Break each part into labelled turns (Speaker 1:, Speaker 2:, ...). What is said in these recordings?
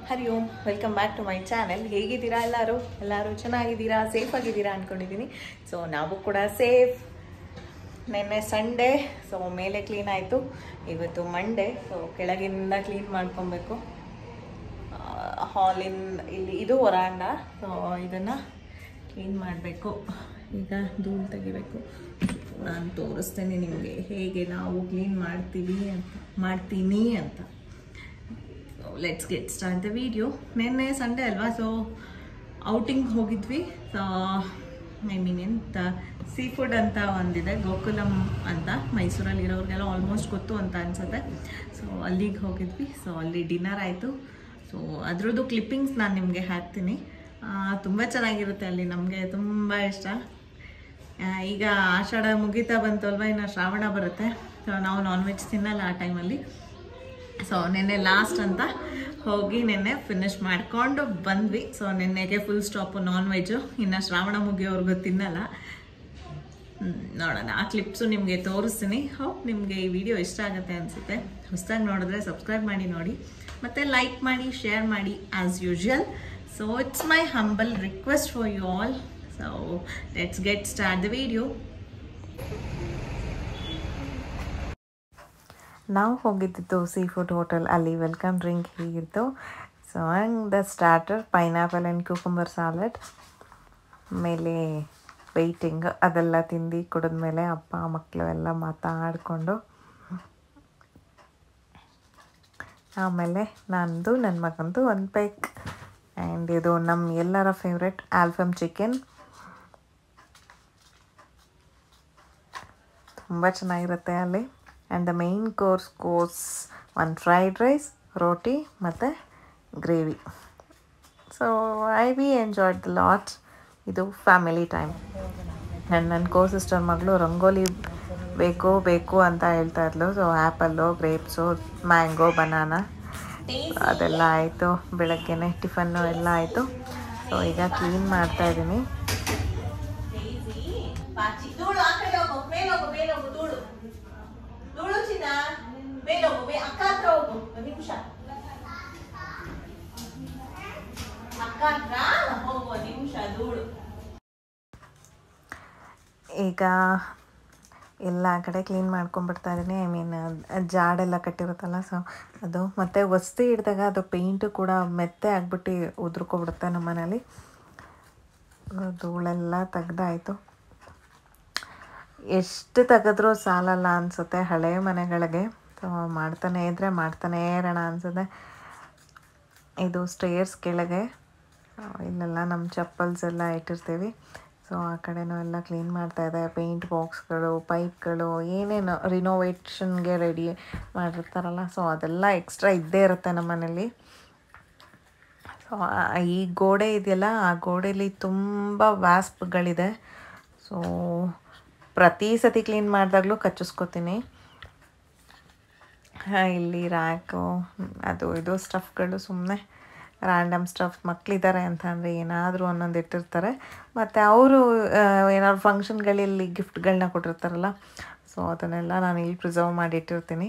Speaker 1: Hari Om welcome back to my channel ಹೇಗಿದ್ದೀರಾ ಎಲ್ಲರೂ ಎಲ್ಲರೂ ಚೆನ್ನಾಗಿದ್ದೀರಾ ಸೇಫ್ ಆಗಿದ್ದೀರಾ ಅಂದ್ಕೊಂಡಿದ್ದೀನಿ ಸೊ ನಾವು ಕೂಡ ಸೇಫ್ ನಿನ್ನೆ ಸಂಡೇ ಸೊ ಮೇಲೆ ಕ್ಲೀನ್ ಆಯಿತು ಇವತ್ತು ಮಂಡೇ ಸೊ ಕೆಳಗಿನಿಂದ ಕ್ಲೀನ್ ಮಾಡ್ಕೊಬೇಕು ಹಾಲಿನ್ ಇಲ್ಲಿ ಇದು ವರಾಂಡ ಸೊ ಇದನ್ನು ಕ್ಲೀನ್ ಮಾಡಬೇಕು ಈಗ ಧೂಳು ತೆಗಿಬೇಕು ನಾನು ತೋರಿಸ್ತೇನೆ ನಿಮಗೆ ಹೇಗೆ ನಾವು ಕ್ಲೀನ್ ಮಾಡ್ತೀವಿ ಅಂತ ಮಾಡ್ತೀನಿ ಅಂತ let's get start the video ನಿನ್ನೆ ಸಂಡೇ ಅಲ್ವಾ ಸೊ ಔಟಿಂಗ್ ಹೋಗಿದ್ವಿ ಸೊ ಐ ಮೀನ್ ಎಂತ ಸೀ ಫುಡ್ ಅಂತ ಒಂದಿದೆ ಗೋಕುಲಂ ಅಂತ ಮೈಸೂರಲ್ಲಿ ಇರೋರಿಗೆಲ್ಲ ಆಲ್ಮೋಸ್ಟ್ ಗೊತ್ತು ಅಂತ ಅನ್ಸುತ್ತೆ ಸೊ ಅಲ್ಲಿಗೆ ಹೋಗಿದ್ವಿ ಸೊ ಅಲ್ಲಿ ಡಿನ್ನರ್ ಆಯಿತು ಸೊ ಅದರದ್ದು ಕ್ಲಿಪ್ಪಿಂಗ್ಸ್ ನಾನು ನಿಮಗೆ ಹಾಕ್ತೀನಿ ತುಂಬ ಚೆನ್ನಾಗಿರುತ್ತೆ ಅಲ್ಲಿ ನಮಗೆ ತುಂಬ ಇಷ್ಟ ಆ, ಈಗ ಆಷಾಢ ಮುಗೀತಾ ಬಂತು ಅಲ್ವಾ ಇನ್ನು ಶ್ರಾವಣ ಬರುತ್ತೆ ಸೊ ನಾವು ನಾನ್ ವೆಜ್ ತಿನ್ನಲ್ಲ ಆ ಟೈಮಲ್ಲಿ ಸೊ ನಿನ್ನೆ ಲಾಸ್ಟ್ ಅಂತ ಹೋಗಿ ನಿನ್ನೆ ಫಿನಿಶ್ ಮಾಡ್ಕೊಂಡು ಬಂದ್ವಿ ಸೊ ನಿನ್ನೆಗೆ ಫುಲ್ ಸ್ಟಾಪು ನಾನ್ ವೆಜ್ಜು ಇನ್ನು ಶ್ರಾವಣ ಮುಗಿಯೋರ್ಗು ತಿನ್ನಲ್ಲ ಹ್ಮ್, ನೋಡೋಣ ಆ ಕ್ಲಿಪ್ಸು ನಿಮಗೆ ತೋರಿಸ್ತೀನಿ ಹೋಪ್ ನಿಮಗೆ ಈ ವಿಡಿಯೋ ಇಷ್ಟ ಆಗುತ್ತೆ ಅನಿಸುತ್ತೆ ಹೊಸದಾಗಿ ನೋಡಿದ್ರೆ ಸಬ್ಸ್ಕ್ರೈಬ್ ಮಾಡಿ ನೋಡಿ ಮತ್ತು ಲೈಕ್ ಮಾಡಿ ಶೇರ್ ಮಾಡಿ as usual so it's my humble request for you all so let's get start the video ನಾವು ಹೋಗಿದ್ದಿದ್ದು ಸೀ ಫುಡ್ ಹೋಟೆಲ್ ಅಲ್ಲಿ ವೆಲ್ಕಮ್ ಡ್ರಿಂಕ್ ಹೀಗಿತ್ತು so and the starter pineapple and cucumber salad ಮೇಲೆ waiting ಅದೆಲ್ಲ ತಿಂದು ಕುಡಿದ್ಮೇಲೆ ಅಪ್ಪ ಮಕ್ಕಳು ಎಲ್ಲ ಮಾತಾಡಿಕೊಂಡು ಆಮೇಲೆ ನಂದು ನನ್ನ ಮಗಂದು ಒಂದು ಪೈಕ್ ಆ್ಯಂಡ್ ಇದು ನಮ್ಮ ಎಲ್ಲರ ಫೇವ್ರೆಟ್ ಆಲ್ಫಮ್ ಚಿಕನ್ ತುಂಬ ಚೆನ್ನಾಗಿರುತ್ತೆ ಅಲ್ಲಿ and the main course course ಒಂದು ಫ್ರೈಡ್ ರೈಸ್ ರೋಟಿ ಮತ್ತು gravy so I we enjoyed the lot ಇದು ಫ್ಯಾಮಿಲಿ ಟೈಮ್ ಆ್ಯಂಡ್ ನನ್ನ ಕೋ ಸಿಸ್ಟರ್ ಮಗಳು ರಂಗೋಲಿ ಬೇಕು ಬೇಕು ಅಂತ ಹೇಳ್ತಾ ಇದ್ಲು ಸೊ ಆ್ಯಪಲ್ಲು ಗ್ರೇಪ್ಸು ಮ್ಯಾಂಗೋ ಬನಾನಾ ಅದೆಲ್ಲ ಆಯಿತು ಬೆಳಗ್ಗೆನೆ ಟಿಫನ್ನು ಎಲ್ಲ ಆಯಿತು ಸೊ ಈಗ ಕ್ಲೀನ್ ಮಾಡ್ತಾ ಇದ್ದೀನಿ ಧೂಳು ಆ ಕಡೆ ಹೋಗು ಮೇಲೆ ಹೋಗು ಮೇಲೆ ಹೋಗು ಧೂಳು ಧೂಳು ಚಿನ್ನ ಮೇಲೆ ಹೋಗು ಮೇ- ಅಕ್ಕ ಹತ್ರ ಹೋಗು ಒಂದ್ ನಿಮಿಷ ಅಕ್ಕ ಹತ್ರ ಹೋಗು ಒಂದ್ ನಿಮಿಷ ಧೂಳು ಈಗ ಎಲ್ಲ ಕಡೆ ಕ್ಲೀನ್ ಮಾಡ್ಕೊಂಡ್ಬಿಡ್ತಾ ಇದ್ದೀನಿ ಐ ಮೀನ್ ಜಾಡೆಲ್ಲ ಕಟ್ಟಿರುತ್ತಲ್ಲ ಸೊ ಅದು ಮತ್ತು ವಸ್ತು ಹಿಡ್ದಾಗ ಅದು ಪೇಂಟು ಕೂಡ ಮೆತ್ತೆ ಆಗ್ಬಿಟ್ಟು ಉದುರ್ಕೊಬಿಡುತ್ತೆ ನಮ್ಮ ಮನೇಲಿ ಧೂಳೆಲ್ಲ ತೆಗ್ದಾಯಿತು ಎಷ್ಟು ತೆಗೆದ್ರೂ ಸಾಲಲ್ಲ ಅನಿಸುತ್ತೆ ಹಳೆ ಮನೆಗಳಿಗೆ ಸೊ ಮಾಡ್ತಾನೆ ಇದ್ದರೆ ಮಾಡ್ತಾನೇ ಇರೋಣ ಅನಿಸುತ್ತೆ ಇದು ಸ್ಟೇರ್ಸ್ ಕೆಳಗೆ ಆ, ಇಲ್ಲೆಲ್ಲ ನಮ್ಮ ಚಪ್ಪಲ್ಸ್ ಎಲ್ಲ ಇಟ್ಟಿರ್ತೀವಿ ಸೊ ಆ ಕಡೆನೂ ಎಲ್ಲ ಕ್ಲೀನ್ ಮಾಡ್ತಾ ಇದೆ ಪೇಂಟ್ ಬಾಕ್ಸ್ಗಳು ಪೈಪ್ಗಳು ಏನೇನು ರಿನೋವೇಷನ್ಗೆ ರೆಡಿ ಮಾಡಿರ್ತಾರಲ್ಲ ಸೊ ಅದೆಲ್ಲ ಎಕ್ಸ್ಟ್ರಾ ಇದ್ದೇ ಇರುತ್ತೆ ನಮ್ಮ ಮನೇಲಿ ಸೊ ಈ ಗೋಡೆ ಇದೆಯಲ್ಲ ಆ ಗೋಡೆಯಲ್ಲಿ ತುಂಬ ವ್ಯಾಸ್ಪ್ಗಳಿದೆ ಸೊ ಪ್ರತಿ ಸತಿ ಕ್ಲೀನ್ ಮಾಡಿದಾಗಲೂ ಕಚ್ಚಿಸ್ಕೊತೀನಿ ಹಾಂ ಇಲ್ಲಿ ರ್ಯಾಕು ಅದು ಇದು ಸ್ಟಫ್ಗಳು ಸುಮ್ಮನೆ ರ್ಯಾಂಡಮ್ ಸ್ಟಫ್ ಮಕ್ಕಳಿದ್ದಾರೆ ಅಂತ ಅಂದರೆ ಏನಾದರೂ ಒಂದೊಂದು ಇಟ್ಟಿರ್ತಾರೆ ಮತ್ತು ಅವರು ಏನಾದ್ರು ಫಂಕ್ಷನ್ಗಳಲ್ಲಿ ಗಿಫ್ಟ್ಗಳನ್ನ ಕೊಟ್ಟಿರ್ತಾರಲ್ಲ ಸೊ ಅದನ್ನೆಲ್ಲ ನಾನು ಇಲ್ಲಿ ಪ್ರಿಸರ್ವ್ ಮಾಡಿ ಇಟ್ಟಿರ್ತೀನಿ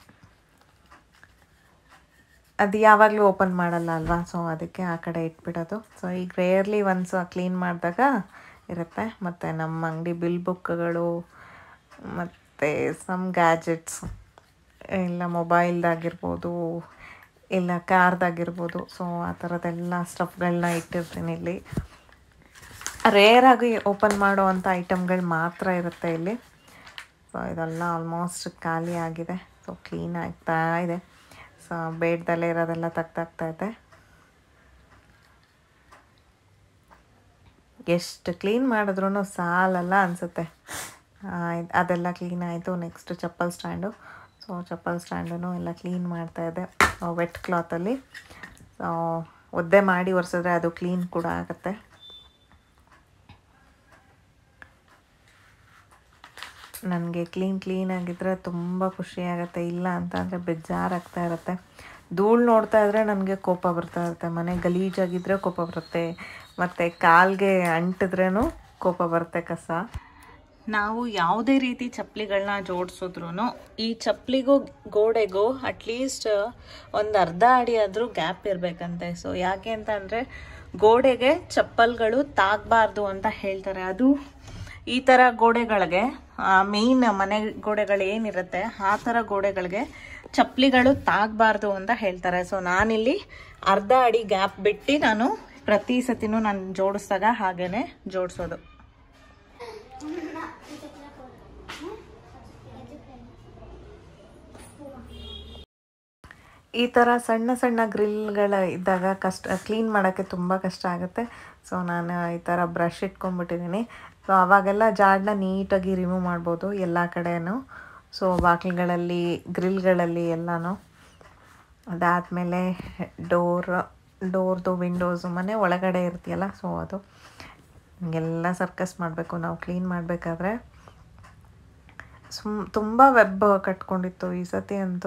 Speaker 1: ಅದು ಯಾವಾಗಲೂ ಓಪನ್ ಮಾಡಲ್ಲ ಅಲ್ವಾ ಸೊ ಅದಕ್ಕೆ ಆ ಕಡೆ ಇಟ್ಬಿಡೋದು ಸೊ ಈಗ ರೇರ್ಲಿ ಒನ್ಸ್ ಕ್ಲೀನ್ ಮಾಡಿದಾಗ ಇರುತ್ತೆ ಮತ್ತು ನಮ್ಮ ಅಂಗಡಿ ಬಿಲ್ ಬುಕ್ಗಳು ಮತ್ತು ಸಮ್ ಗ್ಯಾಜೆಟ್ಸ್ ಇಲ್ಲ ಮೊಬೈಲ್ದಾಗಿರ್ಬೋದು ಇಲ್ಲ ಕಾರ್ದಾಗಿರ್ಬೋದು ಸೊ ಆ ಥರದ್ದೆಲ್ಲ ಸ್ಟಫ್ಗಳನ್ನ ಇಟ್ಟಿರ್ತೀನಿ ಇಲ್ಲಿ ರೇರಾಗಿ ಓಪನ್ ಮಾಡೋ ಅಂಥ ಐಟಮ್ಗಳು ಮಾತ್ರ ಇರುತ್ತೆ ಇಲ್ಲಿ ಸೊ ಇದೆಲ್ಲ ಆಲ್ಮೋಸ್ಟ್ ಖಾಲಿ ಆಗಿದೆ ಸೊ ಕ್ಲೀನ್ ಆಗ್ತಾ ಇದೆ ಸೊ ಬೇಡ್ದಲ್ಲೇ ಇರೋದೆಲ್ಲ ತೆಗ್ದಾಗ್ತಾ ಇದೆ ಎಷ್ಟು ಕ್ಲೀನ್ ಮಾಡಿದ್ರೂ ಸಾಲಲ್ಲ ಅನಿಸುತ್ತೆ ಅದೆಲ್ಲ ಕ್ಲೀನ್ ಆಯಿತು next chappal stand so chappal ಸ್ಟ್ಯಾಂಡನ್ನು ಎಲ್ಲ ಕ್ಲೀನ್ ಮಾಡ್ತಾಯಿದ್ದೆ ವೆಟ್ ಕ್ಲಾತಲ್ಲಿ ಸೊ ಒದ್ದೆ ಮಾಡಿ ಒರೆಸಿದ್ರೆ ಅದು ಕ್ಲೀನ್ ಕೂಡ ಆಗುತ್ತೆ ನನಗೆ ಕ್ಲೀನ್ ಕ್ಲೀನ್ ಆಗಿದ್ದರೆ ತುಂಬ ಖುಷಿಯಾಗುತ್ತೆ ಇಲ್ಲ ಅಂತ ಅಂದರೆ ಬೇಜಾರಾಗ್ತಾ ಇರುತ್ತೆ ಧೂಳು ನೋಡ್ತಾ ಇದ್ದರೆ ನನಗೆ ಕೋಪ ಬರ್ತಾ ಇರುತ್ತೆ ಮನೆ ಗಲೀಜಾಗಿದ್ದರೆ ಕೋಪ ಬರುತ್ತೆ ಮತ್ತು ಕಾಲಿಗೆ ಅಂಟಿದ್ರೂ ಕೋಪ ಬರುತ್ತೆ ಕಸ ನಾವು ಯಾವುದೇ ರೀತಿ ಚಪ್ಪಲಿಗಳನ್ನ ಜೋಡಿಸಿದ್ರು ಈ ಚಪ್ಪಲಿಗೂ ಗೋಡೆಗೂ ಅಟ್ಲೀಸ್ಟ್ ಒಂದು ಅರ್ಧ ಅಡಿ ಆದರೂ ಗ್ಯಾಪ್ ಇರಬೇಕಂತೆ ಸೊ ಯಾಕೆ ಅಂತ ಅಂದರೆ ಗೋಡೆಗೆ ಚಪ್ಪಲ್ಗಳು ತಾಗಬಾರ್ದು ಅಂತ ಹೇಳ್ತಾರೆ ಅದು ಈ ಥರ ಗೋಡೆಗಳಿಗೆ ಮೇಯ್ನ್ ಮನೆ ಗೋಡೆಗಳು ಏನಿರುತ್ತೆ ಆ ಥರ ಗೋಡೆಗಳಿಗೆ ಚಪ್ಪಲಿಗಳು ತಾಗಬಾರ್ದು ಅಂತ ಹೇಳ್ತಾರೆ ಸೊ ನಾನಿಲ್ಲಿ ಅರ್ಧ ಅಡಿ ಗ್ಯಾಪ್ ಬಿಟ್ಟು ನಾನು ಪ್ರತಿ ಸತಿನೂ ನಾನು ಜೋಡಿಸಿದಾಗ ಹಾಗೇನೆ ಜೋಡಿಸೋದು ಈ ಥರ ಸಣ್ಣ ಸಣ್ಣ ಗ್ರಿಲ್ಗಳ ಇದ್ದಾಗ ಕಷ್ಟ ಕ್ಲೀನ್ ಮಾಡೋಕ್ಕೆ ತುಂಬ ಕಷ್ಟ ಆಗುತ್ತೆ ಸೊ ನಾನು ಈ ಥರ ಬ್ರಷ್ ಇಟ್ಕೊಂಡ್ಬಿಟ್ಟಿದ್ದೀನಿ ಸೊ ಅವಾಗೆಲ್ಲ ಜಾಡನ್ನ ನೀಟಾಗಿ ರಿಮೂವ್ ಮಾಡ್ಬೋದು ಎಲ್ಲ ಕಡೆನೂ ಸೊ ಬಾಗಿಲುಗಳಲ್ಲಿ ಗ್ರಿಲ್ಗಳಲ್ಲಿ ಎಲ್ಲನೂ ಅದಾದಮೇಲೆ ಡೋರ್ ಡೋರ್ದು ವಿಂಡೋಸು ಮನೆ ಒಳಗಡೆ ಇರ್ತೀಯಲ್ಲ ಸೊ ಅದು ಹಿಂಗೆಲ್ಲ ಸರ್ಕಸ್ ಮಾಡಬೇಕು ನಾವು ಕ್ಲೀನ್ ಮಾಡಬೇಕಾದ್ರೆ ಸುಮ್ ತುಂಬ ವೆಬ್ ಕಟ್ಕೊಂಡಿತ್ತು ಈ ಸತಿ ಅಂತೂ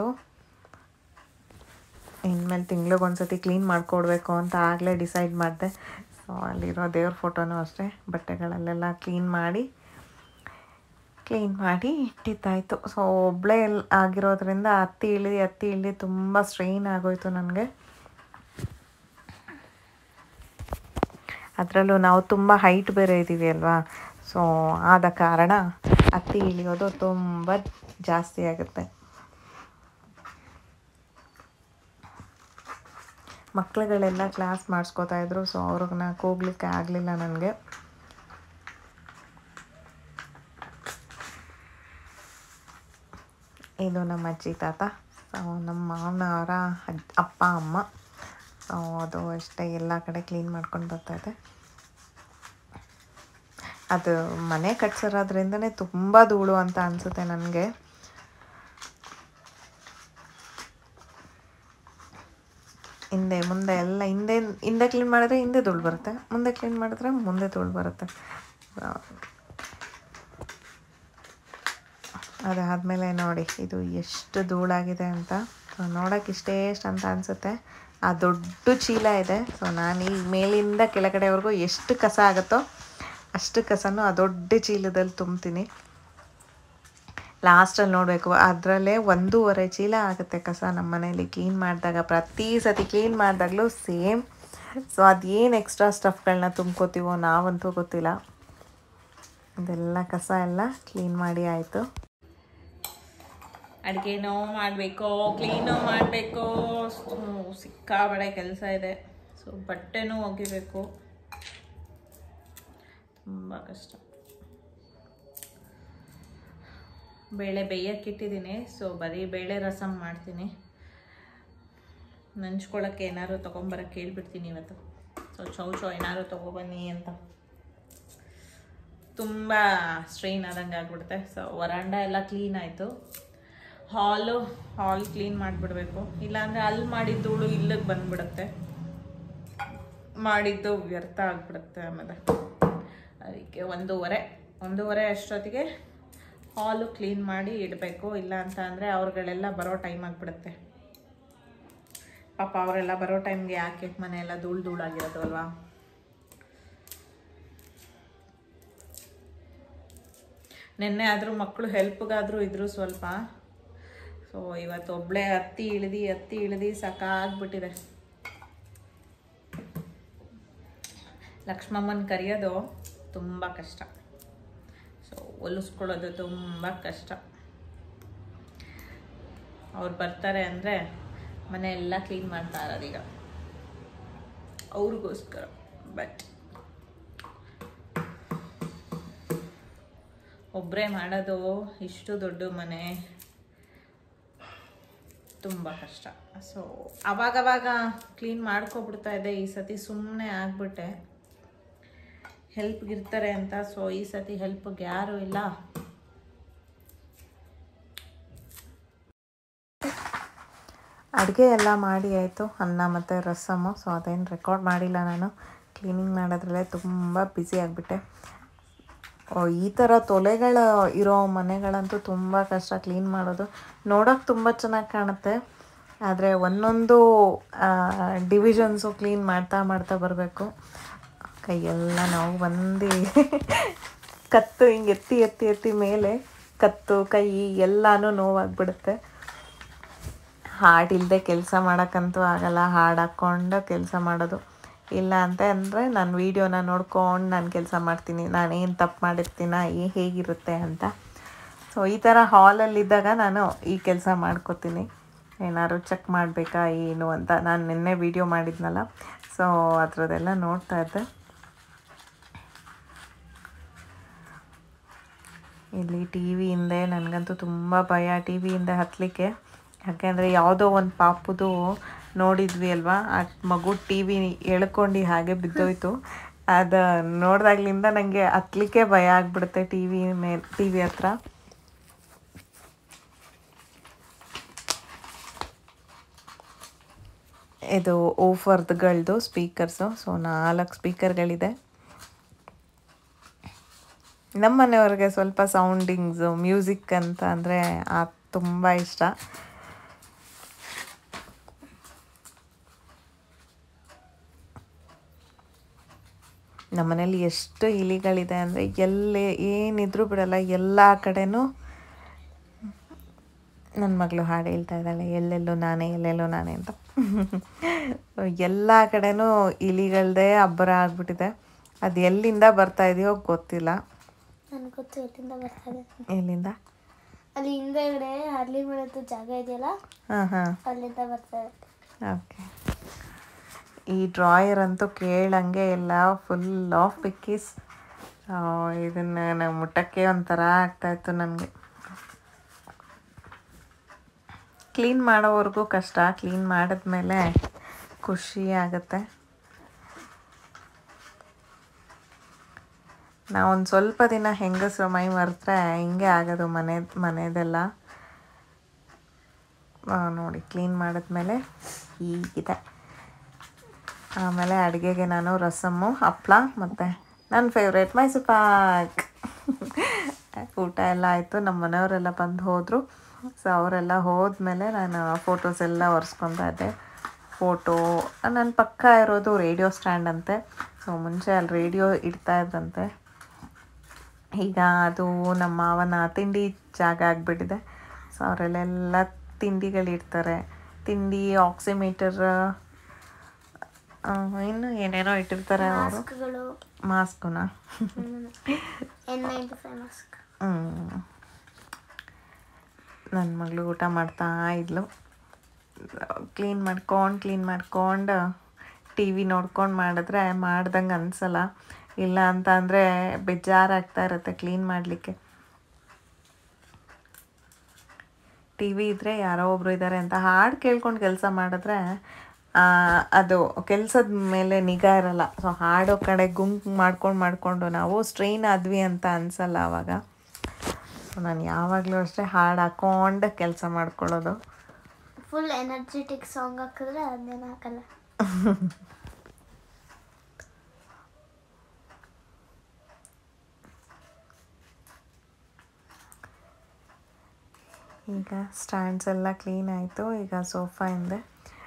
Speaker 1: ಇನ್ಮೇಲೆ ತಿಂಗ್ಳಿಗೆ ಒಂದ್ಸತಿ ಕ್ಲೀನ್ ಮಾಡಿಕೊಡ್ಬೇಕು ಅಂತ ಆಗಲೇ ಡಿಸೈಡ್ ಮಾಡಿದೆ ಸೊ ಅಲ್ಲಿರೋ ದೇವ್ರ ಫೋಟೋನೂ ಅಷ್ಟೇ ಬಟ್ಟೆಗಳಲ್ಲೆಲ್ಲ ಕ್ಲೀನ್ ಮಾಡಿ ಕ್ಲೀನ್ ಮಾಡಿ ಇಟ್ಟಿದ್ದಾಯಿತು ಸೊ ಒಬ್ಬಳೇ ಆಗಿರೋದ್ರಿಂದ ಹತ್ತಿ ಇಳಿದು ಹತ್ತಿ ಇಳಿದು ತುಂಬ ಸ್ಟ್ರೈನ್ ಆಗೋಯ್ತು ನನಗೆ ಅದರಲ್ಲೂ ನಾವು ತುಂಬ ಹೈಟ್ ಬೇರೆ ಇದ್ದೀವಿ ಅಲ್ವಾ ಸೊ ಆದ ಕಾರಣ ಹತ್ತಿ ಇಳಿಯೋದು ತುಂಬ ಜಾಸ್ತಿ ಆಗುತ್ತೆ ಮಕ್ಳುಗಳೆಲ್ಲ ಕ್ಲಾಸ್ ಮಾಡಿಸ್ಕೋತಾ ಇದ್ರು ಸೊ ಅವ್ರನ್ನ ಕೂಗ್ಲಿಕ್ಕೆ ಆಗಲಿಲ್ಲ ನನಗೆ ಇದು ನಮ್ಮ ಅಜ್ಜಿ ತಾತ ಸೊ ನಮ್ಮ ಮಾವನವರ ಅಜ್ಜ ಅಪ್ಪ ಅಮ್ಮ ಸೊ ಅದು ಅಷ್ಟೇ ಎಲ್ಲ ಕಡೆ ಕ್ಲೀನ್ ಮಾಡ್ಕೊಂಡು ಬರ್ತಾಯಿದೆ ಅದು ಮನೆ ಕಟ್ಸಿರೋದ್ರಿಂದನೇ ತುಂಬ ಧೂಳು ಅಂತ ಅನಿಸುತ್ತೆ ನನಗೆ ಹಿಂದೆ ಮುಂದೆ ಎಲ್ಲ ಹಿಂದೆ ಹಿಂದೆ ಕ್ಲೀನ್ ಮಾಡಿದ್ರೆ ಹಿಂದೆ ಧೂಳು ಬರುತ್ತೆ ಮುಂದೆ ಕ್ಲೀನ್ ಮಾಡಿದ್ರೆ ಮುಂದೆ ಧೂಳು ಬರುತ್ತೆ ಅದಾದಮೇಲೆ ನೋಡಿ ಇದು ಎಷ್ಟು ಧೂಳಾಗಿದೆ ಅಂತ ಸೊ ನೋಡೋಕೆ ಇಷ್ಟೇ ಎಷ್ಟು ಅಂತ ಅನಿಸುತ್ತೆ ಆ ದೊಡ್ಡ ಚೀಲ ಇದೆ ಸೊ ನಾನು ಈ ಮೇಲಿಂದ ಕೆಳಗಡೆವರೆಗೂ ಎಷ್ಟು ಕಸ ಆಗುತ್ತೋ ಅಷ್ಟು ಕಸನೂ ಆ ದೊಡ್ಡ ಚೀಲದಲ್ಲಿ ತುಂಬ್ತೀನಿ ಲಾಸ್ಟಲ್ಲಿ ನೋಡಬೇಕು ಅದರಲ್ಲೇ ಒಂದೂವರೆ ಚೀಲ ಆಗುತ್ತೆ ಕಸ ನಮ್ಮ ಮನೇಲಿ ಕ್ಲೀನ್ ಮಾಡಿದಾಗ ಪ್ರತಿ ಸತಿ ಕ್ಲೀನ್ ಮಾಡಿದಾಗಲೂ ಸೇಮ್ ಸೊ ಅದೇನು ಎಕ್ಸ್ಟ್ರಾ ಸ್ಟಫ್ಗಳನ್ನ ತುಂಬ್ಕೋತೀವೋ ನಾವಂತೂ ಗೊತ್ತಿಲ್ಲ ಅದೆಲ್ಲ ಕಸ ಎಲ್ಲ ಕ್ಲೀನ್ ಮಾಡಿ ಆಯಿತು ಅಡುಗೆನೋ ಮಾಡಬೇಕು ಕ್ಲೀನೋ ಮಾಡಬೇಕು ಸಿಕ್ಕಾಬಡೆ ಕೆಲಸ ಇದೆ ಸೊ ಬಟ್ಟೆನೂ ಒಗಿಬೇಕು ತುಂಬ ಕಷ್ಟ ಬೇಳೆ ಬೇಯಕ್ಕಿಟ್ಟಿದ್ದೀನಿ ಸೊ ಬರೀ ಬೇಳೆ ರಸಮ್ ಮಾಡ್ತೀನಿ ನಂಚ್ಕೊಳ್ಳೋಕ್ಕೆ ಏನಾದ್ರು ತೊಗೊಂಬರಕ್ಕೆ ಹೇಳ್ಬಿಡ್ತೀನಿ ಇವತ್ತು ಸೊ ಚೌ ಚೌ ಏನಾದ್ರು ತೊಗೊಬನ್ನಿ ಅಂತ ತುಂಬ ಸ್ಟ್ರೈನ್ ಆದಂಗೆ ಆಗ್ಬಿಡುತ್ತೆ ಸೊ ವರಾಂಡ ಎಲ್ಲ ಕ್ಲೀನ್ ಆಯಿತು ಹಾಲು ಹಾಲ್ ಕ್ಲೀನ್ ಮಾಡಿಬಿಡ್ಬೇಕು ಇಲ್ಲಾಂದರೆ ಅಲ್ಲಿ ಮಾಡಿದ ಧೂಳು ಇಲ್ಲಿಗೆ ಬಂದ್ಬಿಡುತ್ತೆ ಮಾಡಿದ್ದು ವ್ಯರ್ಥ ಆಗಿಬಿಡುತ್ತೆ ಆಮೇಲೆ ಅದಕ್ಕೆ ಒಂದೂವರೆ ಒಂದೂವರೆ ಅಷ್ಟೊತ್ತಿಗೆ ಹಾಲು ಕ್ಲೀನ್ ಮಾಡಿ ಇಡಬೇಕು ಇಲ್ಲ ಅಂತ ಅಂದರೆ ಅವ್ರುಗಳೆಲ್ಲ ಬರೋ ಟೈಮ್ ಆಗಿಬಿಡುತ್ತೆ ಪಾಪ ಅವರೆಲ್ಲ ಬರೋ ಟೈಮ್ಗೆ ಯಾಕೆ ಮನೆ ಎಲ್ಲ ಧೂಳು ಧೂಳಾಗಿರೋದು ಅಲ್ವಾ ನಿನ್ನೆ ಆದರೂ ಮಕ್ಕಳು ಹೆಲ್ಪ್ಗಾದರೂ ಇದ್ರು ಸ್ವಲ್ಪ ಸೊ ಇವತ್ತು ಒಬ್ಬಳೇ ಹತ್ತಿ ಇಳಿದು ಹತ್ತಿ ಇಳಿದು ಸಾಕಾಗ್ಬಿಟ್ಟಿದೆ ಲಕ್ಷ್ಮಮ್ಮನ ಕರೆಯೋದು ತುಂಬ ಕಷ್ಟ ಸೊ ಹೊಲಿಸ್ಕೊಳ್ಳೋದು ತುಂಬ ಕಷ್ಟ ಅವ್ರು ಬರ್ತಾರೆ ಅಂದರೆ ಮನೆ ಎಲ್ಲ ಕ್ಲೀನ್ ಮಾಡ್ತಾ ಇರೋದೀಗ ಅವ್ರಿಗೋಸ್ಕರ ಬಟ್ ಒಬ್ಬರೇ ಮಾಡೋದು ಇಷ್ಟು ದೊಡ್ಡ ಮನೆ ತುಂಬ ಕಷ್ಟ ಸೊ ಅವಾಗವಾಗ ಕ್ಲೀನ್ ಮಾಡ್ಕೊಬಿಡ್ತಾ ಇದ್ದೆ ಈ ಸತಿ ಸುಮ್ಮನೆ ಆಗ್ಬಿಟ್ಟೆ ಹೆಲ್ಪ್ಗಿರ್ತಾರೆ ಅಂತ ಸೊ ಈ ಸತಿ ಹೆಲ್ಪ್ಗೆ ಯಾರೂ ಇಲ್ಲ ಅಡುಗೆ ಎಲ್ಲ ಮಾಡಿ ಆಯಿತು ಅನ್ನ ಮತ್ತು ರಸಮು ಸೊ ಅದೇನು ರೆಕಾರ್ಡ್ ಮಾಡಿಲ್ಲ ನಾನು ಕ್ಲೀನಿಂಗ್ ಮಾಡೋದ್ರಲ್ಲೇ ತುಂಬ ಬ್ಯುಸಿ ಆಗಿಬಿಟ್ಟೆ ಈ ಥರ ತೊಲೆಗಳ ಇರೋ ಮನೆಗಳಂತೂ ತುಂಬ ಕಷ್ಟ ಕ್ಲೀನ್ ಮಾಡೋದು ನೋಡೋಕೆ ತುಂಬ ಚೆನ್ನಾಗಿ ಕಾಣುತ್ತೆ ಆದರೆ ಒಂದೊಂದು ಡಿವಿಷನ್ಸು ಕ್ಲೀನ್ ಮಾಡ್ತಾ ಮಾಡ್ತಾ ಬರಬೇಕು ಕೈಯೆಲ್ಲ ನಾವು ಬಂದು ಕತ್ತು ಹಿಂಗೆ ಎತ್ತಿ ಎತ್ತಿ ಎತ್ತಿ ಮೇಲೆ ಕತ್ತು ಕೈ ಎಲ್ಲಾನು ನೋವಾಗ್ಬಿಡುತ್ತೆ ಹಾಡಿಲ್ಲದೆ ಕೆಲಸ ಮಾಡೋಕ್ಕಂತೂ ಆಗಲ್ಲ ಹಾಡು ಹಾಕ್ಕೊಂಡು ಕೆಲಸ ಮಾಡೋದು ಇಲ್ಲ ಅಂತ ಅಂದರೆ ನಾನು ವೀಡಿಯೋನ ನೋಡ್ಕೊಂಡು ನಾನು ಕೆಲಸ ಮಾಡ್ತೀನಿ ನಾನು ಏನು ತಪ್ಪು ಮಾಡಿರ್ತೀನ ಏ ಹೇಗಿರುತ್ತೆ ಅಂತ ಸೊ ಈ ಥರ ಹಾಲಲ್ಲಿದ್ದಾಗ ನಾನು ಈ ಕೆಲಸ ಮಾಡ್ಕೋತೀನಿ ಏನಾದ್ರು ಚೆಕ್ ಮಾಡಬೇಕಾ ಏನು ಅಂತ ನಾನು ನಿನ್ನೆ ವೀಡಿಯೋ ಮಾಡಿದ್ನಲ್ಲ ಸೊ ಅದರದ್ದೆಲ್ಲ ನೋಡ್ತಾ ಇದ್ದೆ ಇಲ್ಲಿ ಟಿ ವಿ ಹಿಂದೆ ನನಗಂತೂ ತುಂಬ ಭಯ ಟಿ ವಿ ಹಿಂದೆ ಹತ್ತಲಿಕ್ಕೆ ಯಾಕೆಂದರೆ ಯಾವುದೋ ಒಂದು ಪಾಪುದು ನೋಡಿದ್ವಿ ಅಲ್ವಾ ಆ ಮಗು ಟಿ ವಿ ಎಳ್ಕೊಂಡು ಹಾಗೆ ಬಿದ್ದೋಯ್ತು ಅದು ನೋಡ್ದಾಗ್ಲಿಂದ ನನಗೆ ಹತ್ಲಿಕ್ಕೆ ಭಯ ಆಗ್ಬಿಡುತ್ತೆ ಟಿ ವಿ ಮೇಲೆ ಟಿ ವಿ ಹತ್ರ ಇದು ಓಫರ್ದ್ಗಳದ್ದು ಸ್ಪೀಕರ್ಸು ಸೊ ನಾಲ್ಕು ಸ್ಪೀಕರ್ಗಳಿದೆ ನಮ್ಮ ಮನೆಯವ್ರಿಗೆ ಸ್ವಲ್ಪ ಸೌಂಡಿಂಗ್ಸು ಮ್ಯೂಸಿಕ್ ಅಂತ ಅಂದರೆ ತುಂಬ ಇಷ್ಟ ನಮ್ಮನೇಲಿ ಎಷ್ಟು ಇಲಿಗಳಿದೆ ಅಂದರೆ ಎಲ್ಲೇ ಏನಿದ್ರೂ ಬಿಡಲ್ಲ ಎಲ್ಲ ಕಡೆನೂ ನನ್ನ ಮಗಳು ಹಾಡು ಹೇಳ್ತಾ ಇದ್ದಾಳೆ ಎಲ್ಲೆಲ್ಲೋ ನಾನೇ ಎಲ್ಲೆಲ್ಲೋ ನಾನೇ ಅಂತ ಎಲ್ಲ ಕಡೆನೂ ಇಲಿಗಳದೇ ಅಬ್ಬರ ಆಗ್ಬಿಟ್ಟಿದೆ ಅದು ಎಲ್ಲಿಂದ ಬರ್ತಾ ಇದೆಯೋ ಗೊತ್ತಿಲ್ಲ
Speaker 2: ನನ್ಗೆ ಗೊತ್ತು ಎಲ್ಲಿಂದ ಬರ್ತದೆ
Speaker 1: ಎಲ್ಲಿಂದ
Speaker 2: ಅಲ್ಲಿ ಹಿಂದೆಗಡೆ ಹರ್ಲಿ ಬೀಳೋದು ಜಾಗ ಇದೆಯಲ್ಲ
Speaker 1: ಹಾಂ ಹಾಂ
Speaker 2: ಅಲ್ಲಿಂದ ಬರ್ತದೆ
Speaker 1: ಓಕೆ ಈ ಡ್ರಾಯರ್ ಅಂತೂ ಕೇಳಂಗೆ ಇಲ್ಲ ಫುಲ್ ಆಫ್ ಪಿಕ್ಕೀಸ್ ಇದನ್ನು ನಾವು ಮುಟ್ಟಕ್ಕೆ ಒಂಥರ ಆಗ್ತಾಯಿತ್ತು ನನಗೆ ಕ್ಲೀನ್ ಮಾಡೋವರೆಗೂ ಕಷ್ಟ ಕ್ಲೀನ್ ಮಾಡಿದ್ಮೇಲೆ ಖುಷಿ ಆಗುತ್ತೆ ನಾವೊಂದು ಸ್ವಲ್ಪ ದಿನ ಹೆಂಗಸರು ಮೈ ಮರೆತ್ರೆ ಹಿಂಗೆ ಆಗೋದು ಮನೆ ಮನೆದೆಲ್ಲ ಆ, ನೋಡಿ ಕ್ಲೀನ್ ಮಾಡಿದ್ಮೇಲೆ ಹೀಗಿದೆ ಆಮೇಲೆ ಅಡುಗೆಗೆ ನಾನು ರಸಮ್ಮು ಹಪ್ಪಳ ಮತ್ತು ನನ್ನ ಫೇವ್ರೇಟ್ ಮೈಸೂರು ಪಾಕ್ ಊಟ ಎಲ್ಲ ಆಯಿತು ನಮ್ಮ ಮನೆಯವರೆಲ್ಲ ಬಂದು ಹೋದರು ಸೊ ಅವರೆಲ್ಲ ಹೋದ್ಮೇಲೆ ನಾನು ಫೋಟೋಸ್ ಎಲ್ಲ ಒರೆಸ್ಕೊತಾ ಇದ್ದೆ ಫೋಟೋ ನನ್ನ ಪಕ್ಕ ಇರೋದು ರೇಡಿಯೋ ಸ್ಟ್ಯಾಂಡ್ ಅಂತೆ ಸೊ ಮುಂಚೆ ಅಲ್ಲಿ ರೇಡಿಯೋ ಇಡ್ತಾ ಇದ್ರಂತೆ ಈಗ ಅದು ನಮ್ಮ ಮಾವನ ತಿಂಡಿ ಜಾಗ ಆಗಿಬಿಟ್ಟಿದೆ ಸೊ ಅವರಲ್ಲೆಲ್ಲ ತಿಂಡಿಗಳಿಡ್ತಾರೆ ತಿಂಡಿ ಆಕ್ಸಿಮೀಟರ್ ಇನ್ನು ಏನೇನೋ ಇಟ್ಟಿರ್ತಾರೆ ಅವರು
Speaker 2: ಮಾಸ್ಕ್ಗಳು
Speaker 1: ಮಾಸ್ಕುನ
Speaker 2: ಎನ್ ನೈಂಟಿ ಫೈವ್ ಮಾಸ್ಕ್
Speaker 1: ನನ್ನ ಮಗಳು ಊಟ ಮಾಡ್ತಾ ಇದ್ಲು ಕ್ಲೀನ್ ಮಾಡ್ಕೊಂಡು ಕ್ಲೀನ್ ಮಾಡ್ಕೊಂಡು ಟಿ ವಿ ನೋಡ್ಕೊಂಡು ಮಾಡಿದ್ರೆ ಮಾಡ್ದಂಗೆ ಅನ್ಸಲ್ಲ ಇಲ್ಲ ಅಂತ ಅಂದರೆ ಬೇಜಾರಾಗ್ತಾ ಇರುತ್ತೆ ಕ್ಲೀನ್ ಮಾಡಲಿಕ್ಕೆ ಟಿ ವಿ ಇದ್ದರೆ ಯಾರೋ ಒಬ್ರು ಇದ್ದಾರೆ ಅಂತ ಹಾಡು ಕೇಳ್ಕೊಂಡು ಕೆಲಸ ಮಾಡಿದ್ರೆ ಆ, ಅದು ಕೆಲಸದ ಮೇಲೆ ನಿಗಾ ಇರಲ್ಲ ಸೊ ಹಾಡೋ ಕಡೆ ಗುಂಪು ಮಾಡ್ಕೊಂಡು ಮಾಡಿಕೊಂಡು ನಾವು ಸ್ಟ್ರೈನ್ ಆದ್ವಿ ಅಂತ ಅನ್ಸಲ್ಲ ಆವಾಗ ಸೊ ನಾನು ಯಾವಾಗಲೂ ಅಷ್ಟೇ ಹಾಡು ಹಾಕೊಂಡು ಕೆಲಸ ಮಾಡ್ಕೊಳ್ಳೋದು
Speaker 2: ಫುಲ್ ಎನರ್ಜೆಟಿಕ್ ಸಾಂಗ್ ಹಾಕಿದ್ರೆ ಅದನ್ನೇನು ಹಾಕಲ್ಲ
Speaker 1: ಈಗ ಸ್ಟ್ಯಾಂಡ್ಸ್ ಎಲ್ಲ ಕ್ಲೀನ್ ಆಯಿತು ಈಗ ಸೋಫಾ ಹಿಂದೆ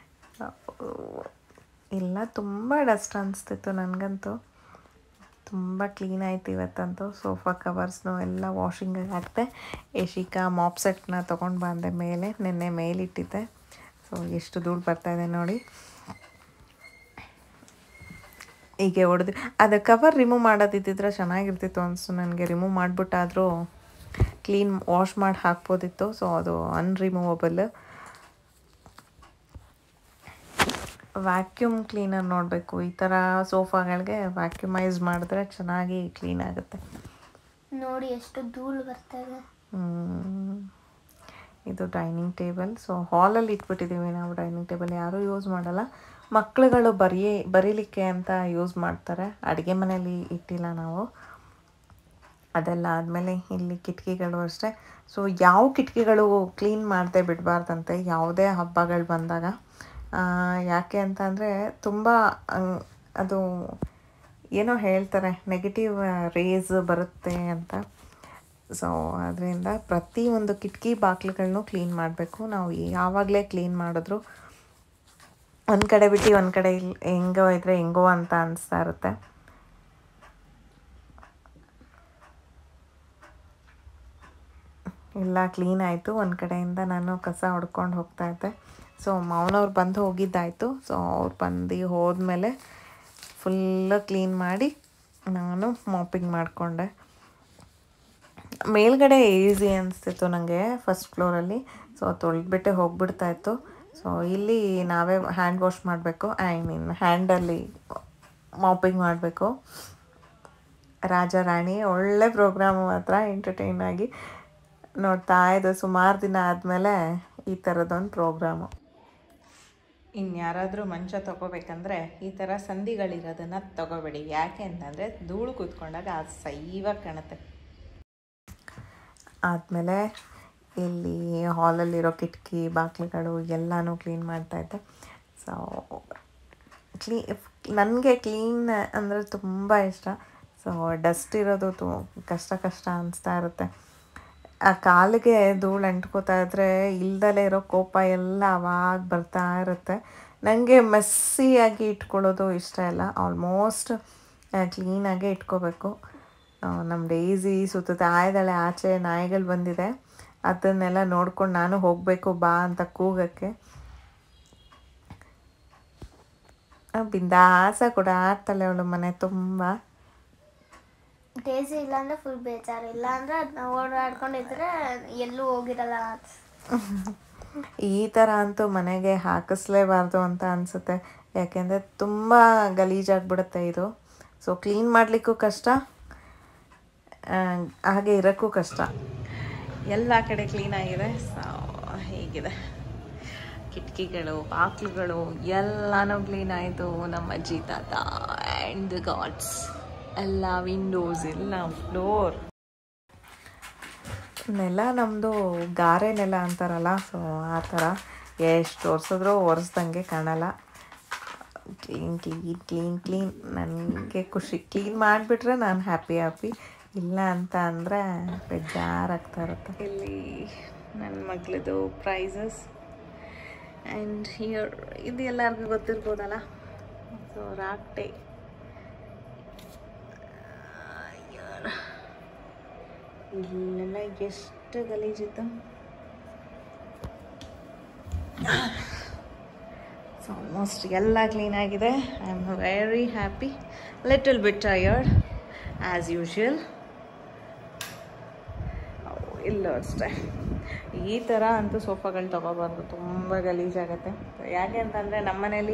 Speaker 1: ಇಲ್ಲ ತುಂಬ ಡಸ್ಟ್ ಅನಿಸ್ತಿತ್ತು ನನಗಂತೂ ತುಂಬ ಕ್ಲೀನ್ ಆಯ್ತು ಇವತ್ತಂತೂ ಸೋಫಾ ಕವರ್ಸ್ನು ಎಲ್ಲ ವಾಷಿಂಗಿಗೆ ಹಾಕಿದೆ ಯಶಿಕಾ ಮಾಪ್ ಸೆಟ್ನ ತೊಗೊಂಡು ಬಂದೆ ಮೇಲೆ ನಿನ್ನೆ ಮೇಲಿಟ್ಟಿದ್ದೆ ಸೊ ಎಷ್ಟು ಧೂಳು ಬರ್ತಾಯಿದೆ ನೋಡಿ ಹೀಗೆ ಹೊಡೆದು ಅದು ಕವರ್ ರಿಮೂವ್ ಮಾಡೋದಿದ್ದಿದ್ರೆ ಚೆನ್ನಾಗಿರ್ತಿತ್ತು ಅನಿಸ್ತು ನನಗೆ ರಿಮೂವ್ ಮಾಡಿಬಿಟ್ಟಾದರೂ ಕ್ಲೀನ್ ವಾಶ್ ಮಾಡಿ ಹಾಕ್ಬೋದಿತ್ತು ಸೊ ಅದು ಅನ್ರಿಮೂವಬಲ್ ವ್ಯಾಕ್ಯೂಮ್ ಕ್ಲೀನರ್ ನೋಡಬೇಕು ಈ ಥರ ಸೋಫಾಗಳಿಗೆ ವ್ಯಾಕ್ಯೂಮೈಸ್ ಮಾಡಿದ್ರೆ ಚೆನ್ನಾಗಿ ಕ್ಲೀನ್ ಆಗುತ್ತೆ
Speaker 2: ನೋಡಿ ಎಷ್ಟು ಧೂಳು ಬರ್ತಾ ಇದೆ
Speaker 1: ಹ್ಮ್. ಇದು ಡೈನಿಂಗ್ ಟೇಬಲ್ ಸೊ ಹಾಲಲ್ಲಿ ಇಟ್ಬಿಟ್ಟಿದ್ದೀವಿ ನಾವು ಡೈನಿಂಗ್ ಟೇಬಲ್ ಯಾರೂ ಯೂಸ್ ಮಾಡಲ್ಲ ಮಕ್ಳುಗಳು ಬರೀ ಬರೀಲಿಕ್ಕೆ ಅಂತ ಯೂಸ್ ಮಾಡ್ತಾರೆ ಅಡುಗೆ ಮನೇಲಿ ಇಟ್ಟಿಲ್ಲ ನಾವು ಅದೆಲ್ಲ ಆದಮೇಲೆ ಇಲ್ಲಿ ಕಿಟಕಿಗಳು ಅಷ್ಟೇ ಸೊ ಯಾವ ಕಿಟಕಿಗಳು ಕ್ಲೀನ್ ಮಾಡದೆ ಬಿಡಬಾರ್ದಂತೆ ಯಾವುದೇ ಹಬ್ಬಗಳು ಬಂದಾಗ ಆ, ಯಾಕೆ ಅಂತ ಅಂದರೆ ತುಂಬ ಅಂಗ್- ಅದು ಏನೋ ಹೇಳ್ತಾರೆ ನೆಗೆಟಿವ್ ರೇಸ್ ಬರುತ್ತೆ ಅಂತ ಸೊ ಅದರಿಂದ ಪ್ರತಿಯೊಂದು ಕಿಟಕಿ ಬಾಗಿಲುಗಳನ್ನು ಕ್ಲೀನ್ ಮಾಡಬೇಕು ನಾವು ಯಾವಾಗಲೇ ಕ್ಲೀನ್ ಮಾಡಿದ್ರು ಒಂದು ಕಡೆ ಬಿಟ್ಟು ಒಂದು ಕಡೆ ಇಲ್ ಹೆಂಗೋ ಇದ್ರೆ ಹೆಂಗೋ ಅಂತ ಅನಿಸ್ತಾ ಇರುತ್ತೆ ಎಲ್ಲ ಕ್ಲೀನ್ ಆಯಿತು ಒಂದು ಕಡೆಯಿಂದ ನಾನು ಕಸ ಹೊಡ್ಕೊಂಡು ಹೋಗ್ತಾ ಇದ್ದೆ ಸೊ ಮಾವನವ್ರು ಬಂದು ಹೋಗಿದ್ದಾಯಿತು ಸೊ ಅವ್ರು ಬಂದು ಹೋದ್ಮೇಲೆ ಫುಲ್ಲು ಕ್ಲೀನ್ ಮಾಡಿ ನಾನು ಮಾಪಿಂಗ್ ಮಾಡಿಕೊಂಡೆ ಮೇಲ್ಗಡೆ ಈಸಿ ಅನಿಸ್ತಿತ್ತು ನನಗೆ ಫಸ್ಟ್ ಫ್ಲೋರಲ್ಲಿ ಸೊ ತೊಳೆದ್ಬಿಟ್ಟೆ ಹೋಗ್ಬಿಡ್ತಾ ಇತ್ತು ಸೊ ಇಲ್ಲಿ ನಾವೇ ಹ್ಯಾಂಡ್ ವಾಶ್ ಮಾಡಬೇಕು ಐ ಮೀನ್ ಹ್ಯಾಂಡಲ್ಲಿ ಮಾಪಿಂಗ್ ಮಾಡಬೇಕು ರಾಜ ರಾಣಿ ಒಳ್ಳೆ ಪ್ರೋಗ್ರಾಮು ಮಾತ್ರ ಎಂಟರ್ಟೈನ್ ಆಗಿ ನೋಡ್ತಾ ಇದ್ದು ಸುಮಾರು ದಿನ ಆದಮೇಲೆ ಈ ಥರದೊಂದು ಪ್ರೋಗ್ರಾಮು ಇನ್ಯಾರಾದರೂ ಮಂಚ ತೊಗೋಬೇಕಂದ್ರೆ ಈ ಥರ ಸಂಧಿಗಳಿರೋದನ್ನು ತೊಗೋಬೇಡಿ ಯಾಕೆ ಅಂತಂದರೆ ಧೂಳು ಕೂತ್ಕೊಂಡಾಗ ಅದು ಸೈವಾಗಿ ಕಾಣುತ್ತೆ ಆದಮೇಲೆ ಇಲ್ಲಿ ಹಾಲಲ್ಲಿರೋ ಕಿಟಕಿ ಬಾಗಿಲುಗಳು ಎಲ್ಲನೂ ಕ್ಲೀನ್ ಮಾಡ್ತಾಯಿದ್ದೆ ಸೊ ಕ್ಲೀ ನನಗೆ ಕ್ಲೀನ್ ಅಂದರೆ ತುಂಬ ಇಷ್ಟ ಸೊ ಡಸ್ಟ್ ಇರೋದು ತು ಕಷ್ಟ ಕಷ್ಟ ಅನಿಸ್ತಾ ಇರುತ್ತೆ ಆ ಕಾಲಿಗೆ ಧೂಳು ಅಂಟ್ಕೋತಾ ಇದ್ರೆ ಇಲ್ದಲೇ ಇರೋ ಕೋಪ ಎಲ್ಲ ಅವಾಗ ಬರ್ತಾ ಇರುತ್ತೆ ನನಗೆ ಮೆಸ್ಸಿಯಾಗಿ ಇಟ್ಕೊಳ್ಳೋದು ಇಷ್ಟ ಇಲ್ಲ ಆಲ್ಮೋಸ್ಟ್ ಕ್ಲೀನಾಗೆ ಇಟ್ಕೋಬೇಕು ನಮ್ಮ ಡೈಸಿ ಸುತ್ತ ಇದ್ದಾಳೆ ಆಚೆ ನಾಯಿಗಳು ಬಂದಿದೆ ಅದನ್ನೆಲ್ಲ ನೋಡ್ಕೊಂಡು ನಾನು ಹೋಗಬೇಕು ಬಾ ಅಂತ ಕೂಗಕ್ಕೆ ಬಿಂದಾಸ ಕೂಡ ಆಡ್ತಾಳೆ ಅವಳು ಮನೆ ತುಂಬ
Speaker 2: ಡೇಸಿ ಇಲ್ಲ ಅಂದ್ರೆ ಫುಲ್ ಬೇಜಾರು ಇಲ್ಲ ಅಂದ್ರೆ ನಾವು ಓಡಾಡ್ಕೊಂಡಿದ್ರೆ ಎಲ್ಲೂ ಹೋಗಿರಲ್ಲ
Speaker 1: ಈ ಥರ ಅಂತೂ ಮನೆಗೆ ಹಾಕಿಸ್ಲೇಬಾರ್ದು ಅಂತ ಅನಿಸುತ್ತೆ ಯಾಕೆಂದರೆ ತುಂಬ ಗಲೀಜಾಗ್ಬಿಡುತ್ತೆ ಇದು ಸೊ ಕ್ಲೀನ್ ಮಾಡಲಿಕ್ಕೂ ಕಷ್ಟ ಆ, ಹಾಗೆ ಇರೋಕ್ಕೂ ಕಷ್ಟ ಎಲ್ಲ ಕಡೆ ಕ್ಲೀನಾಗಿದೆ ಸೊ ಹೀಗಿದೆ ಕಿಟಕಿಗಳು ಬಾಕ್ಲುಗಳು ಎಲ್ಲನೂ ಕ್ಲೀನ್ ಆಯಿತು ನಮ್ಮ ಅಜ್ಜಿ ತಾತ ಆ್ಯಂಡ್ ದ ಗಾಡ್ಸ್ ಎಲ್ಲ ವಿಂಡೋಸ್ ಎಲ್ಲ ಫ್ಲೋರ್ ನೆಲ ನಮ್ಮದು ಗಾರೆ ನೆಲ ಅಂತಾರಲ್ಲ ಸೊ ಆ ಥರ ಎಷ್ಟು ಒರೆಸಿದ್ರೂ ಒರೆಸ್ದಂಗೆ ಕಾಣಲ್ಲ ಕ್ಲೀನ್ ಕ್ಲೀನ್ ಕ್ಲೀನ್ ಕ್ಲೀನ್ ನನಗೆ ಖುಷಿ ಕ್ಲೀನ್ ಮಾಡಿಬಿಟ್ರೆ ನಾನು ಹ್ಯಾಪಿ ಹ್ಯಾಪಿ ಇಲ್ಲ ಅಂತ ಅಂದರೆ ಬೇಜಾರಾಗ್ತಾ ಇರುತ್ತೆ ಇಲ್ಲಿ ನನ್ನ ಮಗಳದು ಪ್ರೈಸಸ್ ಆ್ಯಂಡ್ ಹಿಯರ್ ಇದು ಎಲ್ಲರಿಗೂ ಗೊತ್ತಿರ್ಬೋದಲ್ಲ ಸೊ ರಾಕ್ಟೆ ಇಲ್ಲೆಲ್ಲ ಎಷ್ಟು ಗಲೀಜಿತ್ತು ಸೊ ಆಲ್ಮೋಸ್ಟ್ ಎಲ್ಲ ಕ್ಲೀನ್ ಆಗಿದೆ I am very happy little bit tired as usual ಇಲ್ಲ ಅಷ್ಟೇ ಈ ಥರ ಅಂತೂ ಸೋಫಾಗಳು ತೊಗೋಬಾರ್ದು ತುಂಬ ಗಲೀಜಾಗತ್ತೆ ಯಾಕೆ ಅಂತಂದರೆ ನಮ್ಮನೇಲಿ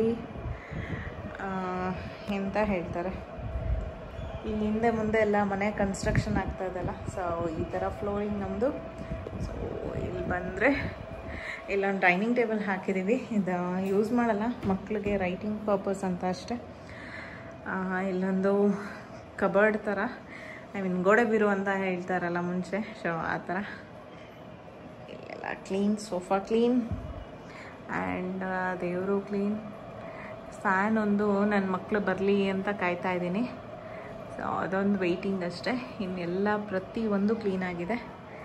Speaker 1: ಎಂತ ಹೇಳ್ತಾರೆ ಇಲ್ಲಿ ಹಿಂದೆ ಮುಂದೆ ಎಲ್ಲ ಮನೆ ಕನ್ಸ್ಟ್ರಕ್ಷನ್ ಆಗ್ತಾ ಇದೆಲ್ಲ ಸೊ ಈ ಥರ ಫ್ಲೋರಿಂಗ್ ನಮ್ಮದು ಸೊ ಇಲ್ಲಿ ಬಂದರೆ ಇಲ್ಲೊಂದು ಡೈನಿಂಗ್ ಟೇಬಲ್ ಹಾಕಿದ್ದೀವಿ ಇದು ಯೂಸ್ ಮಾಡಲ್ಲ ಮಕ್ಕಳಿಗೆ ರೈಟಿಂಗ್ ಪರ್ಪಸ್ ಅಂತ ಅಷ್ಟೇ ಆ, ಇಲ್ಲೊಂದು ಕಬರ್ಡ್ ಥರ ಐ ಮೀನ್ ಗೋಡೆ ಬೀರು ಅಂತ ಹೇಳ್ತಾರಲ್ಲ ಮುಂಚೆ ಸೊ ಆ ಥರ ಇಲ್ಲೆಲ್ಲ ಕ್ಲೀನ್ ಸೋಫಾ ಕ್ಲೀನ್ ಆ್ಯಂಡ್ ದೇವರು ಕ್ಲೀನ್ ಫ್ಯಾನ್ ಒಂದು ನನ್ನ ಮಕ್ಕಳು ಬರಲಿ ಅಂತ ಕಾಯ್ತಾ ಇದ್ದೀನಿ ಸೊ ಅದೊಂದು ವೆಯ್ಟಿಂಗ್ ಅಷ್ಟೇ ಇನ್ನೆಲ್ಲ ಪ್ರತಿಯೊಂದು ಕ್ಲೀನ್ ಆಗಿದೆ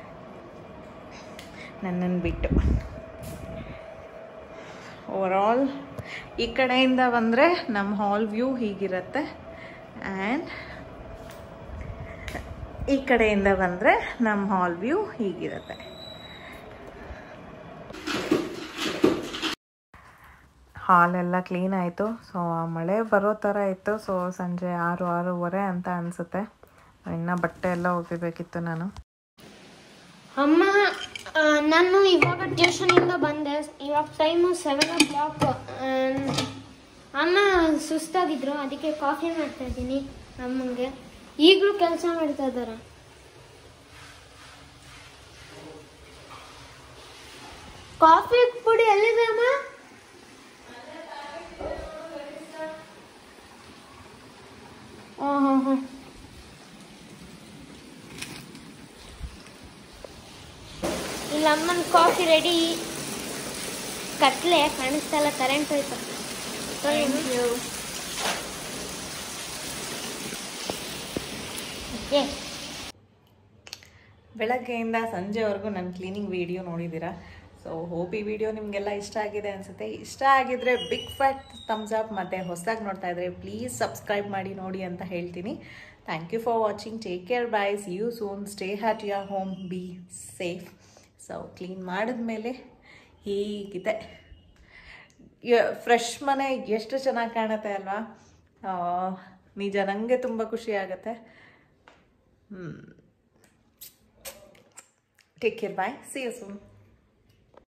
Speaker 1: ನನ್ನನ್ನು ಬಿಟ್ಟು ಓವರಾಲ್ ಈ ಕಡೆಯಿಂದ ಬಂದರೆ ನಮ್ಮ ಹಾಲ್ ವ್ಯೂ ಹೀಗಿರುತ್ತೆ ಆ್ಯಂಡ್ ಈ ಕಡೆಯಿಂದ ಬಂದರೆ ನಮ್ಮ ಹಾಲ್ ವ್ಯೂ ಹೀಗಿರುತ್ತೆ ಹಾಲೆಲ್ಲ ಕ್ಲೀನ್ ಆಯಿತು ಸೊ ಮಳೆ ಬರೋ ಥರ ಇತ್ತು ಸೊ ಸಂಜೆ ಆರು ಆರೂವರೆ ಅಂತ ಅನಿಸುತ್ತೆ ಇನ್ನು ಬಟ್ಟೆ ಎಲ್ಲ ಒಗಿಬೇಕಿತ್ತು ನಾನು
Speaker 2: ಅಮ್ಮ ಆ, ನಾನು ಇವಾಗ ಟ್ಯೂಷನಿಂದ ಬಂದೆ ಇವಾಗ ಟೈಮು ಸೆವೆನ್ ಓ ಕ್ಲಾಕ್ ಅಮ್ಮ ಸುಸ್ತಾಗಿದ್ರು ಅದಕ್ಕೆ ಕಾಫಿ ಮಾಡ್ತಾ ಇದ್ದೀನಿ ಅಮ್ಮಂಗೆ ಈಗಲೂ ಕೆಲಸ ಮಾಡ್ತಾ ಇದ್ದಾರೆ ಕಾಫಿ ಪುಡಿ ಎಲ್ಲಿದೆ ಅಮ್ಮ ಹಾಂ ಹಾಂ ಹಾಂ ಇಲ್ಲ ಅಮ್ಮನ ಕಾಫಿ ರೆಡಿ ಕತ್ಲೆ ಕಾಣಿಸ್ತಾ ಇಲ್ಲ ಕರೆಂಟ್ ಹೋಯ್ತು ಏ
Speaker 1: ಬೆಳಗ್ಗೆಯಿಂದ ಸಂಜೆವರೆಗೂ ನನ್ನ ಕ್ಲೀನಿಂಗ್ ವಿಡಿಯೋ ನೋಡಿದ್ದೀರಾ ಸೊ ಹೋಪ್ ಈ ವಿಡಿಯೋ ನಿಮಗೆಲ್ಲ ಇಷ್ಟ ಆಗಿದೆ ಅನಿಸುತ್ತೆ ಇಷ್ಟ ಆಗಿದ್ರೆ ಬಿಗ್ ಫ್ಯಾಟ್ ಥಮ್ಸ್ ಅಪ್ ಮತ್ತು ಹೊಸದಾಗಿ ನೋಡ್ತಾ ಇದ್ರೆ ಪ್ಲೀಸ್ ಸಬ್ಸ್ಕ್ರೈಬ್ ಮಾಡಿ ನೋಡಿ ಅಂತ ಹೇಳ್ತೀನಿ thank you for watching take care bye see you soon stay at your home be safe so clean ಮಾಡಿದ್ಮೇಲೆ ಹೀಗಿದೆ ಫ್ರೆಶ್ ಮನೆ ಎಷ್ಟು ಚೆನ್ನಾಗಿ ಕಾಣುತ್ತೆ ಅಲ್ವಾ ಆ, ನಿಜ ನನಗೆ ತುಂಬ ಖುಷಿ ಆಗುತ್ತೆ take care bye see you soon